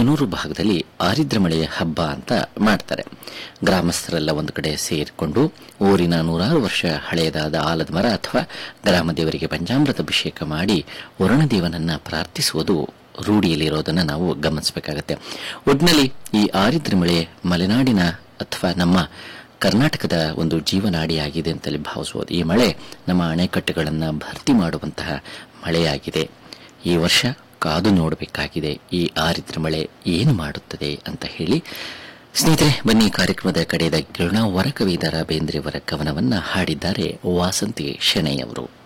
ಸಿಂಧನೂರು ಭಾಗದಲ್ಲಿ ಆರಿದ್ರ ಮಳೆಯ ಹಬ್ಬ ಅಂತ ಮಾಡ್ತಾರೆ ಗ್ರಾಮಸ್ಥರೆಲ್ಲ ಒಂದು ಕಡೆ ಸೇರಿಕೊಂಡು ಊರಿನ ನೂರಾರು ವರ್ಷ ಹಳೆಯದಾದ ಆಲದ ಮರ ಅಥವಾ ಗ್ರಾಮ ದೇವರಿಗೆ ಪಂಚಾಮೃತ ಅಭಿಷೇಕ ಮಾಡಿ ವರುಣದೇವನನ್ನ ಪ್ರಾರ್ಥಿಸುವುದು ರೂಢಿಯಲ್ಲಿರೋದನ್ನ ನಾವು ಗಮನಿಸಬೇಕಾಗತ್ತೆ ಒಟ್ನಲ್ಲಿ ಈ ಆರಿದ್ರ ಮಳೆ ಮಲೆನಾಡಿನ ಅಥವಾ ನಮ್ಮ ಕರ್ನಾಟಕದ ಒಂದು ಜೀವನಾಡಿಯಾಗಿದೆ ಅಂತಲೇ ಭಾವಿಸಬಹುದು ಈ ಮಳೆ ನಮ್ಮ ಅಣೆಕಟ್ಟುಗಳನ್ನು ಭರ್ತಿ ಮಾಡುವಂತಹ ಮಳೆಯಾಗಿದೆ ಈ ವರ್ಷ ಕಾದು ನೋಡಬೇಕಾಗಿದೆ ಈ ಆರಿದ್ರ ಮಳೆ ಏನು ಮಾಡುತ್ತದೆ ಅಂತ ಹೇಳಿ ಸ್ನೇಹಿತರೆ ಬನ್ನಿ ಕಾರ್ಯಕ್ರಮದ ಕಡೆಯದ ಗಿರುಣ ವರಕವಿದಾರ ಬೇಂದ್ರೆಯವರ ಕವನವನ್ನ ಹಾಡಿದ್ದಾರೆ ವಾಸಂತಿ ಶೆಣೈ ಅವರು